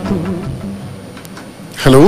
Hello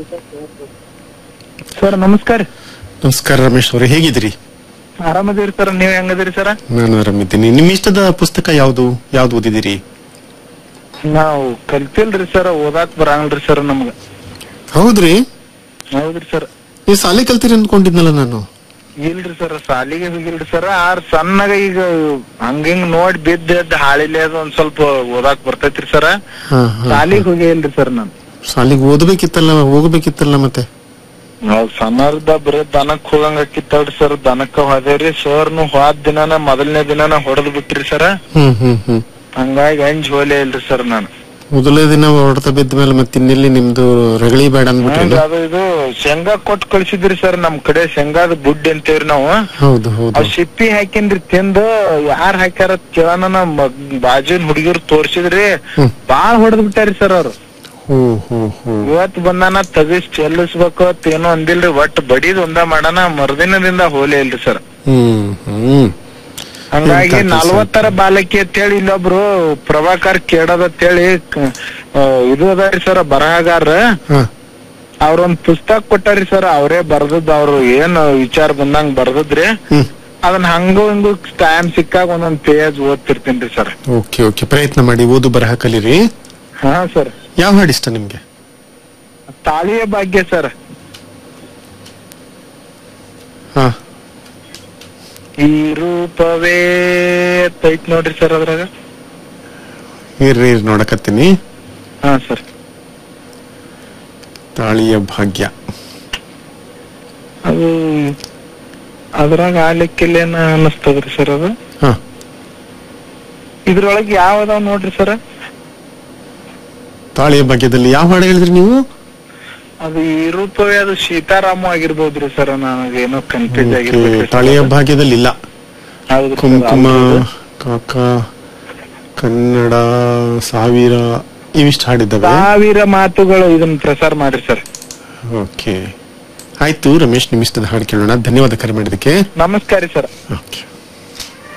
sir ನಮಸ್ಕಾರ ನಮಸ್ಕಾರ ರಮೇಶ್ ಅವರೇ ಹೇಗಿದ್ದೀರಿ ಆರಾಮದಿರಿ ಸರ್ ನೀವ್ ಹೆಂಗದಿರಿ ಸರ್ ನಾನು ಆರಾಮಿದ್ದೀನಿ ನಿಮ್ಮ ಇಷ್ಟದ ಪುಸ್ತಕ ಯಾವುದು ಯಾವ್ದು ಓದಿದಿರಿ ನಾವು ಕಲ್ತಿಲ್ರಿ ಸರ್ ಓದಾಕ್ ಬರಂಗಿಲ್ರಿ ಸರ್ ನಮ್ಗ ಹೌದ್ರಿ ಹೌದ್ರಿ ಸರ್ ನೀವು ಶಾಲೆ ಕಲ್ತೀರಿ ಅಂದ್ಕೊಂಡಿದ್ನಲ್ಲ ನಾನು ಇಲ್ರಿ ಸರ್ ಸಾಲಿಗೆ ಹೋಗಿಲ್ರಿ ಸರ್ ಆರ್ ಸಣ್ಣಗ ಈಗ ಹಂಗಿಂಗ್ ನೋಡಿ ಬಿದ್ದ ಎದ್ದ ಹಾಳಿಲೆ ಅದು ಒಂದ್ ಸ್ವಲ್ಪ ಓದಾಕ್ ಬರ್ತೈತ್ರಿ ಸರ್ ಹಾ, ಹಾ. ಸಾಲಿಗೆ ಹೋಗಿ ಇಲ್ರಿ ಸರ್ ನಾನು ಶಾಲೆಗೆ ಓದಬೇಕಿತ್ತಲ್ಲ ಹೋಗ್ಬೇಕಿತ್ತಲ್ಲ ಮತ್ತೆ ನಾವ್ ಸಣ್ಣರ್ದ ಬರೀ ದನಕ್ ಹೋಗಂಗ ಕಿತ್ತಳ್ರಿ ಸರ್ ದನಕ್ಕ ಹೋದೇವ್ರಿ ಸರ್ನು ಹೋದ್ ದಿನಾನ ಮೊದಲನೇ ದಿನಾನ ಹೊಡೆದ್ ಬಿಟ್ರಿ ಸರ್ ಹ್ಮ್ ಹ್ಮ್ ಹ್ಮ್ ಹಂಗಾಗಿ ಅಂಜ್ ಹೋಲೆ ಇಲ್ರಿ ಸರ್ ನಾನು ಮೊದಲೇ ದಿನ ಹೊಡೆತ ಬಿದ್ದ ಮೇಲೆ ಮತ್ತೆ ಇನ್ನೆಲ್ಲಿ ನಿಮ್ದು ರಗಳಿ ಬೇಡ ಅಂದ್ಬಿಟ್ರಿ ಹ್ಮ್, ಅದು ಇದು ಶೇಂಗಾ ಕೊಟ್ಟು ಕಳ್ಸಿದ್ರಿ ಸರ್ ನಮ್ ಕಡೆ ಶೇಂಗಾದ ಬುಡ್ಡಿ ಅಂತೇವ್ರಿ ನಾವು ಹೌದು ಹೌದು ಅವ್ ಸಿಪ್ಪಿ ಹಾಕಿನ್ರಿ ತಿಂದು ಯಾರ್ ಹಾಕ್ಯಾರ ಕೇಳೋಣ ನಮ್ ಬಾಜುನ್ ಹುಡುಗಿರು ತೋರ್ಸಿದ್ರಿ ಹ್ಮ್. ಬಾಳ್ ಹೊಡೆದ್ ಬಿಟ್ಟಾರಿ ಸರ್ ಅವ್ರು ಹ್ಞೂ ಹ್ಞೂ ಹ್ಞೂ ಇವತ್ ಬಂದಾನ ತಗಸ್ ಚೆಲ್ಲಿಸ್ಬೇಕು ಅಂತ ಏನೋ ಅಂದಿಲ್ರಿ ಒಟ್ ಬಡಿದ್ ಒಂದ ಮಾಡಾನ ಮರ್ದಿನದಿಂದ ಹೋಲೆ ಇಲ್ರಿ ಸರ್ ಹ್ಮ್ ಹ್ಮ್ ಹಂಗಾಗಿ ಎಂತ ಕೆಲ್ಸ ನಲ್ವತ್ತರ ಬಾಲಕಿ ಅಂತೇಳಿ ಇಲ್ಲೊಬ್ರು ಪ್ರಭಾಕರ್ ಕೇಳೋದ್ ಅಂತೇಳಿ ಕ- ಆ, ಇದು ಅದಾರಿ ಸರ್ ಬರಹಗಾರ ಹಾ ಅವ್ರೊಂದ್ ಪುಸ್ತಕ ಕೊಟ್ಟಾರಿ ಸರ್ ಅವರೇ ಬರ್ದದ್ ಅವ್ರು ಏನ್ ವಿಚಾರ ಬಂದಂಗ್ ಬರ್ದದ್ರಿ ಹ್ಮ್ ಅದನ್ನ ಹಂಗು ಹಿಂಗು ಟೈಮ್ ಸಿಕ್ಕಾಗ ಒಂದೊಂದ್ ಪೇಜ್ ಓದ್ತಿರ್ತೀನ್ರಿ ಸರ್ ಓಕೆ ಓಕೆ ಪ್ರಯತ್ನ ಮಾಡಿ ಓದು ಬರಹ ಕಲೀರಿ ಹಾ ಸರ್ ಯಾವ ಹಾಡು ಇಷ್ಟ ನಿಮ್ಗೆ ತಾಳಿಯ ಭಾಗ್ಯ ಸರ್ ಹಾ ಈ ರೂಪವೇ ಐತ್ ನೋಡ್ರಿ ಸರ್ ಅದ್ರಾಗ ಇರ್ರಿ ಇರ್ರಿ ನೋಡಕತ್ತೀನಿ ಹಾ ಸರ್ ತಾಳಿಯ ಭಾಗ್ಯ ಅದು ಅದ್ರಾಗ ಆಲಿಕ್ಕಿಲ್ಲೇನ ಅನಸ್ತದ್ರಿ ಸರ್ ಅದು ಹಾ ಇದ್ರೊಳಗೆ ಯಾವ ಅದಾವ ನೋಡ್ರಿ ಸರ್ ತಾಳಿಯ ಭಾಗ್ಯದಲ್ಲಿ ಯಾವ ಹಾಡು ಹೇಳಿದ್ರಿ ನೀವು ಅದು ಈ ರೂಪವೇ ಅದು ಸೀತಾರಾಮ ಆಗಿರ್ಬೋದ್ರಿ ಸರ್ ನನಗೇನೋ ಕನ್ಫ್ಯೂಸ್ Okay, ಆಗಿರ್ಬೇಕು ತಾಳಿಯ ಭಾಗ್ಯದಲ್ಲಿ ಇಲ್ಲ ಹೌದ್ರಿ sir, ಕುಂಕುಮ ಹೌದು. ಕಾಕ ಕನ್ನಡ ಸಾವಿರ ಇವಿಷ್ಟು ಹಾಡಿದ್ದಾವೆ ಸಾವಿರ ಮಾತುಗಳು ಇದನ್ನ ಪ್ರಸಾರ ಮಾಡ್ರಿ ಸರ್ ಓಕೆ ಆಯ್ತು ರಮೇಶ್ ನಿಮ್ಮ ಇಷ್ಟದ ಹಾಡು ಕೇಳೋಣ ಧನ್ಯವಾದ ಕರೆ ಮಾಡಿದಕ್ಕೆ ನಮಸ್ಕಾರ ಸರ್ ಓಕೆ